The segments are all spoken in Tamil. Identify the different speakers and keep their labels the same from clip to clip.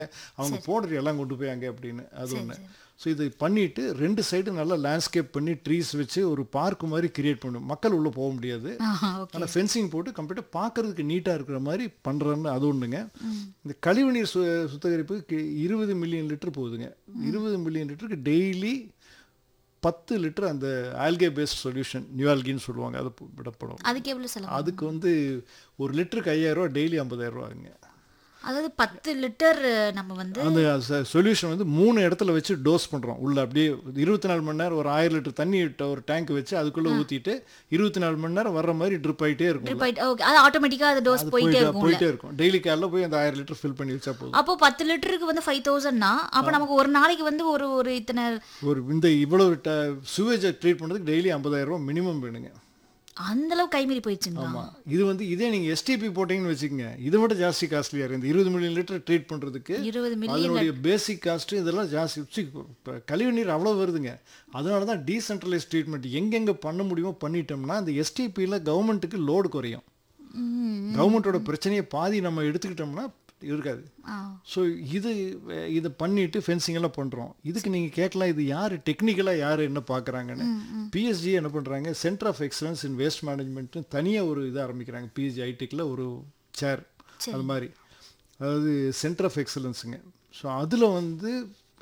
Speaker 1: அவங்க போடுற எல்லாம் கொண்டு போய் அங்கே அப்படின்னு அது
Speaker 2: சரி,
Speaker 1: ஒன்று
Speaker 2: சரி.
Speaker 1: ஸோ இது பண்ணிட்டு ரெண்டு சைடு நல்லா லேண்ட்ஸ்கேப் பண்ணி ட்ரீஸ் வச்சு ஒரு பார்க் மாதிரி கிரியேட் பண்ணும் மக்கள் உள்ளே போக முடியாது
Speaker 2: ஆஹா, ஓகே
Speaker 1: ஆனால் ஃபென்சிங் போட்டு கம்ப்ளீட்டாக பார்க்கறதுக்கு நீட்டாக இருக்கிற மாதிரி பண்ணுறேன்னு அது ஒன்றுங்க இந்த கழிவுநீர் சு சுத்திகரிப்பு இருபது மில்லியன் லிட்டர் போகுதுங்க இருபது மில்லியன் லிட்டருக்கு டெய்லி பத்து லிட்டர் அந்த ஆல்கே பேஸ்ட் சொல்யூஷன் நியூஆல்கின்னு சொல்லுவாங்க அது விடப்படும்
Speaker 2: அதுக்கு எவ்வளவு செலவு
Speaker 1: அதுக்கு வந்து ஒரு லிட்டருக்கு ஐயாயிரம் ரூபா டெய்லி ஐம்பதாயிரம் ரூபாங்க
Speaker 2: அதாவது பத்து லிட்டர் நம்ம வந்து
Speaker 1: அந்த சொல்யூஷன் வந்து மூணு இடத்துல வச்சு டோஸ் பண்ணுறோம் உள்ள அப்படியே இருபத்தி நாலு மணி நேரம் ஒரு ஆயிரம் லிட்டர் தண்ணி விட்ட ஒரு டேங்க் வச்சு அதுக்குள்ளே ஊற்றிட்டு இருபத்தி நாலு மணி நேரம் வர்ற மாதிரி ட்ரிப் ஆகிட்டே இருக்கும்
Speaker 2: drip ஆயிட்டு- okay, அது ஆட்டோமேட்டிக்கா அது டோஸ்
Speaker 1: அது
Speaker 2: போயிட்டே
Speaker 1: போயிட்டே
Speaker 2: இருக்கும்ல
Speaker 1: போயிட்டே இருக்கும் டெய்லி காலைல போய் அந்த ஆயிரம் லிட்டர் ஃபில் பண்ணி வச்சா போதும்
Speaker 2: அப்போ பத்து லிட்டருக்கு வந்து ஃபைவ் தௌசண்ட்னா அப்போ நமக்கு ஒரு நாளைக்கு வந்து ஒரு ஒரு இத்தனை
Speaker 1: ஒரு இந்த இவ்வளவு சுவேஜை ட்ரீட் பண்ணுறதுக்கு டெய்லி ஐம்பதாயிரம் ரூபா மினிமம் வேணுங்க
Speaker 2: அந்த அளவு கைமீறி போயிடுச்சுங்களா
Speaker 1: ஆமாம் இது வந்து இதே நீங்கள் எஸ்டிபி போட்டிங்கன்னு வச்சுக்கோங்க இதை விட ஜாஸ்தி காஸ்ட்லியாக இருக்குது இந்த இருபது மில்லியன் லிட்டர் ட்ரீட் பண்ணுறதுக்கு
Speaker 2: இருபது மில்லியன்
Speaker 1: அதனுடைய பேசிக் காஸ்ட்டு இதெல்லாம் ஜாஸ்தி சி, இப்போ கழிவு நீர் அவ்வளோ வருதுங்க அதனால தான் டீசென்ட்ரலைஸ் ட்ரீட்மெண்ட் எங்கெங்கே பண்ண முடியுமோ பண்ணிட்டோம்னா அந்த எஸ்டிபியில் கவர்மெண்ட்டுக்கு லோடு குறையும் கவர்மெண்ட்டோட பிரச்சனையை பாதி நம்ம எடுத்துக்கிட்டோம்னா இருக்காது
Speaker 2: ஆ
Speaker 1: ஸோ இது இதை பண்ணிட்டு ஃபென்சிங் எல்லாம் பண்ணுறோம் இதுக்கு நீங்கள் கேட்கலாம் இது யார் டெக்னிக்கலாக யார் என்ன பார்க்குறாங்கன்னு பிஎஸ்ஜி என்ன பண்ணுறாங்க centre of excellence in waste management தனியாக ஒரு இது ஆரம்பிக்கிறாங்க பிஎஸ்ஜி ஐடெக்கில் ஒரு சேர் அது மாதிரி அதாவது சென்டர் ஆஃப் எக்ஸலன்ஸுங்க ஸோ அதில் வந்து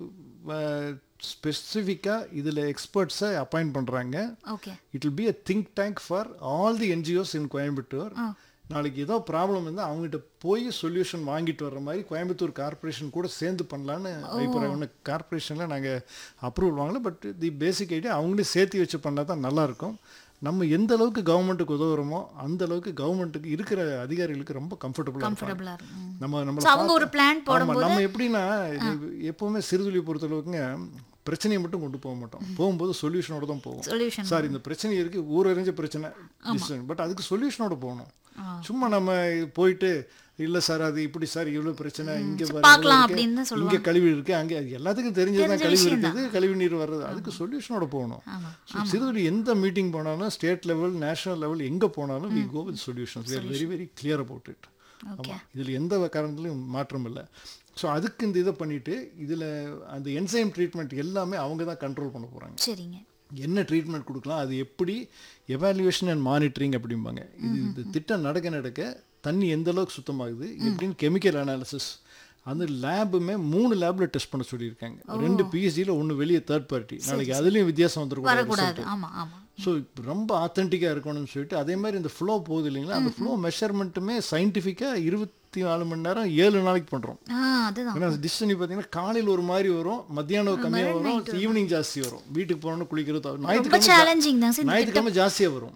Speaker 1: ஸ்பெசிஃபிக்காக இதில் எக்ஸ்பர்ட்ஸை அப்பாயிண்ட் பண்ணுறாங்க
Speaker 2: okay
Speaker 1: it will be a think tank for all the NGOs in Coimbatore நாளைக்கு ஏதோ ப்ராப்ளம் இருந்தால் அவங்ககிட்ட போய் சொல்யூஷன் வாங்கிட்டு வர்ற மாதிரி கோயம்புத்தூர் கார்ப்பரேஷன் கூட சேர்ந்து பண்ணலான்னு அபிப்பிராயம் ஒன்று கார்ப்பரேஷனில் நாங்கள் அப்ரூவல் வாங்கல பட் தி பேசிக் ஐடியா அவங்களே சேர்த்து வச்சு பண்ணால் தான் நல்லாயிருக்கும் நம்ம எந்த அளவுக்கு கவர்மெண்ட்டுக்கு உதவுறோமோ அந்த அளவுக்கு கவர்மெண்ட்டுக்கு இருக்கிற அதிகாரிகளுக்கு ரொம்ப கம்ஃபர்டபுளாக இருக்கும்
Speaker 2: கம்ஃபர்டபுளா இருக்கும் ம்.
Speaker 1: நம்ம
Speaker 2: So,
Speaker 1: நம்மள
Speaker 2: அவங்க ஒரு பிளான்
Speaker 1: ஆமா,
Speaker 2: போடும்போது
Speaker 1: நம்ம எப்படின்னா இது எப்பவுமே சிறுதுளி பொறுத்தளவுக்குங்க பிரச்சனையை மட்டும் கொண்டு போக மாட்டோம் போகும்போது சொல்யூஷனோட தான் போவோம்
Speaker 2: சொல்யூஷன்
Speaker 1: சார் இந்த பிரச்சனை இருக்கு ஊரறிஞ்ச பிரச்சனை பட் அதுக்கு சொல்யூஷனோட போகணும் சும்மா நம்ம போயிட்டு இல்ல சார் அது இப்படி சார் இவ்வளவு பிரச்சனை இங்க பாரு,
Speaker 2: பார்க்கலாம்
Speaker 1: இவ்வளவு
Speaker 2: அப்படின்னு
Speaker 1: இருக்கு,
Speaker 2: சொல்லுவாங்க.
Speaker 1: இங்க கழிவு இருக்கு அங்க அது எல்லாத்துக்கும் தெரிஞ்சதுதான்
Speaker 2: தெரிஞ்ச
Speaker 1: கழிவு
Speaker 2: விஷயம்
Speaker 1: இருக்குது கழிவு நீர் வர்றது அதுக்கு சொல்யூஷனோட போகணும்
Speaker 2: ஆமா
Speaker 1: So, சிறுதுளி எந்த மீட்டிங் போனாலும் ஸ்டேட் லெவல் நேஷனல் லெவல் எங்க போனாலும் we go with solutions very very clear about it
Speaker 2: okay
Speaker 1: ஆமாம் இதில் எந்த காரணத்துலையும் மாற்றம் இல்லை ஸோ அதுக்கு இந்த இதை பண்ணிட்டு இதில் அந்த என்சைம் ட்ரீட்மெண்ட் எல்லாமே அவங்க தான் கண்ட்ரோல் பண்ண போகிறாங்க
Speaker 2: சரிங்க
Speaker 1: என்ன ட்ரீட்மெண்ட் கொடுக்கலாம் அது எப்படி எவாலுவேஷன் அண்ட் மானிட்டரிங் அப்படிம்பாங்க இது இந்த திட்டம் நடக்க நடக்க தண்ணி எந்த அளவுக்கு சுத்தமாகுது எப்படின்னு கெமிக்கல் அனாலிசிஸ் அந்த லேபுமே மூணு லேப்ல டெஸ்ட் பண்ண சொல்லியிருக்காங்க ரெண்டு பிஎஸ்சியில் ஒன்று வெளியே தேர்ட் பார்ட்டி நாளைக்கு அதுலேயும் வித்தியாசம் வந்துருக்கூடாது
Speaker 2: வரக்கூடாது ஆமா ஆமா
Speaker 1: ஸோ ரொம்ப ஆத்தென்டிக்காக இருக்கணும்னு சொல்லிட்டு அதே மாதிரி இந்த ஃப்ளோ போகுது இல்லைங்களா அந்த ஃப்ளோ மெஷர்மெண்ட்டுமே சயின்டிஃபிக்காக இருபத்தி நாலு மணி நேரம் ஏழு நாளைக்கு பண்ணுறோம்
Speaker 2: ஆ அதுதான்
Speaker 1: ஏன்னா டிஷ் தண்ணி பார்த்தீங்கன்னா காலையில் ஒரு மாதிரி வரும் மத்தியானம் கம்மியாக வரும் ஈவினிங் ஜாஸ்தி வரும் வீட்டுக்கு போனோன்னு குளிக்கிறது
Speaker 2: ரொம்ப
Speaker 1: ஞாயிற்றுக்கிழமை
Speaker 2: சேலஞ்சிங் தான் சார்
Speaker 1: ஞாயிற்றுக்கிழமை ஜாஸ்தியாக வரும்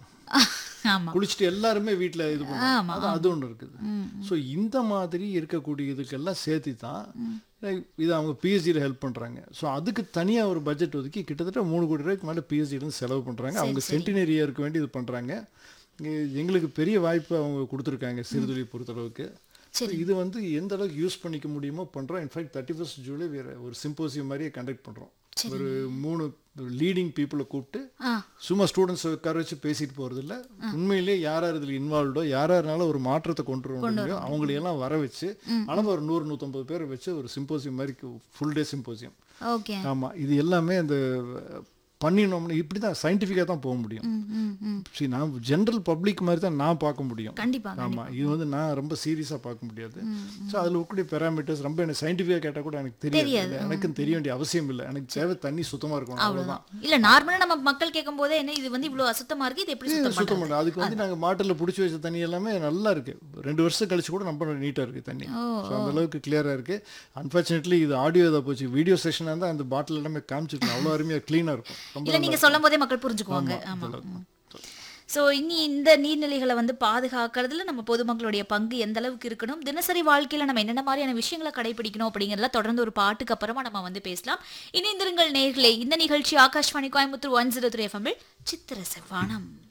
Speaker 2: ஆமா
Speaker 1: குளிச்சுட்டு எல்லாருமே வீட்டில் இது பண்ணுவோம் அது அது ஒன்று இருக்குது ஸோ இந்த மாதிரி இருக்கக்கூடிய இதுக்கெல்லாம் சேர்த்து தான் இது அவங்க பிஎஸ்சியில் ஹெல்ப் பண்ணுறாங்க ஸோ அதுக்கு தனியாக ஒரு பட்ஜெட் ஒதுக்கி கிட்டத்தட்ட மூணு கோடி ரூபாய்க்கு மேலே பிஎஸ்சியிலேருந்து செலவு பண்ணுறாங்க அவங்க சென்டினரி இயருக்கு வேண்டி இது பண்ணுறாங்க எங்களுக்கு பெரிய வாய்ப்பு அவங்க கொடுத்துருக்காங்க சிறுதுளி பொறுத்தளவுக்கு So, இது வந்து எந்த அளவுக்கு யூஸ் பண்ணிக்க முடியுமோ பண்ணுறோம் இன்ஃபேக்ட் தேர்ட்டி ஃபர்ஸ்ட் ஜூலை வேறு ஒரு சிம்போசியம் மாதிரியே கண்டக்ட் பண்ணுறோம் ஒரு மூணு லீடிங் பீப்புளை கூப்பிட்டு
Speaker 2: ஆ
Speaker 1: சும்மா ஸ்டூடெண்ட்ஸ் உட்கார வச்சு பேசிட்டு போறது இல்ல உண்மையிலேயே யார் யார் இதில் இன்வால்வ்டோ யார் யாருனால ஒரு மாற்றத்தை கொண்டு வர முடியும் அவங்களையெல்லாம் வர வச்சு ஆனால் ஒரு நூறு நூற்றம்பது பேரை வச்சு ஒரு சிம்போசியம் மாதிரி ஃபுல் டே சிம்போசியம்
Speaker 2: ஓகே
Speaker 1: ஆமா இது எல்லாமே அந்த பண்ணினோம்னு இப்படி தான் சயின்டிஃபிக்காக தான் போக முடியும்
Speaker 2: ம் ம் ம்
Speaker 1: சரி நான் ஜென்ரல் பப்ளிக் மாதிரி தான் நான் பார்க்க முடியும்
Speaker 2: கண்டிப்பா
Speaker 1: ஆமா இது வந்து நான் ரொம்ப சீரியஸாக பார்க்க முடியாது ஸோ அதில் இருக்கக்கூடிய பேராமீட்டர்ஸ் ரொம்ப எனக்கு சயின்டிஃபிக்காக கேட்டால் கூட எனக்கு தெரியாது எனக்கும் தெரிய வேண்டிய அவசியம் இல்லை எனக்கு தேவை தண்ணி சுத்தமாக இருக்கணும் அவ்வளோதான்
Speaker 2: இல்ல நார்மலா நம்ம மக்கள் கேட்கும் போதே என்ன இது வந்து இவ்வளவு அசுத்தமா இருக்கு இது எப்படி சுத்தம்
Speaker 1: சுத்தம்
Speaker 2: பண்றது
Speaker 1: பண்ண அதுக்கு வந்து நாங்கள் மாட்டில் பிடிச்சி வச்ச தண்ணி எல்லாமே நல்லா இருக்கு ரெண்டு வருஷம் கழிச்சு கூட நம்ம நீட்டாக இருக்கு தண்ணி ஸோ அந்த அளவுக்கு கிளியரா இருக்கு அன்ஃபார்ச்சுனேட்லி இது ஆடியோ இதாக போச்சு வீடியோ செஷனாக இருந்தால் அந்த பாட்டில் எல்லாமே காமிச்சிருக்கணும் அவ்வளோ அருமையாக க்ளீனாக இருக்கும் ரொம்ப
Speaker 2: இல்ல நீங்க சொல்லும் போதே மக்கள் புரிஞ்சுக்குவாங்க ஆமா ஸோ இனி இந்த நீர்நிலைகளை வந்து பாதுகாக்கிறதுல நம்ம பொதுமக்களுடைய பங்கு எந்த அளவுக்கு இருக்கணும் தினசரி வாழ்க்கையில நம்ம என்னென்ன மாதிரியான விஷயங்களை கடைபிடிக்கணும் அப்படிங்கிறதுல தொடர்ந்து ஒரு பாட்டுக்கு அப்புறமா நம்ம வந்து பேசலாம் இணைந்திருங்கள் நேர்களே இந்த நிகழ்ச்சி Akashvani Coimbatore one zero three எஃப்எம்மில் சித்திர செவ்வானம்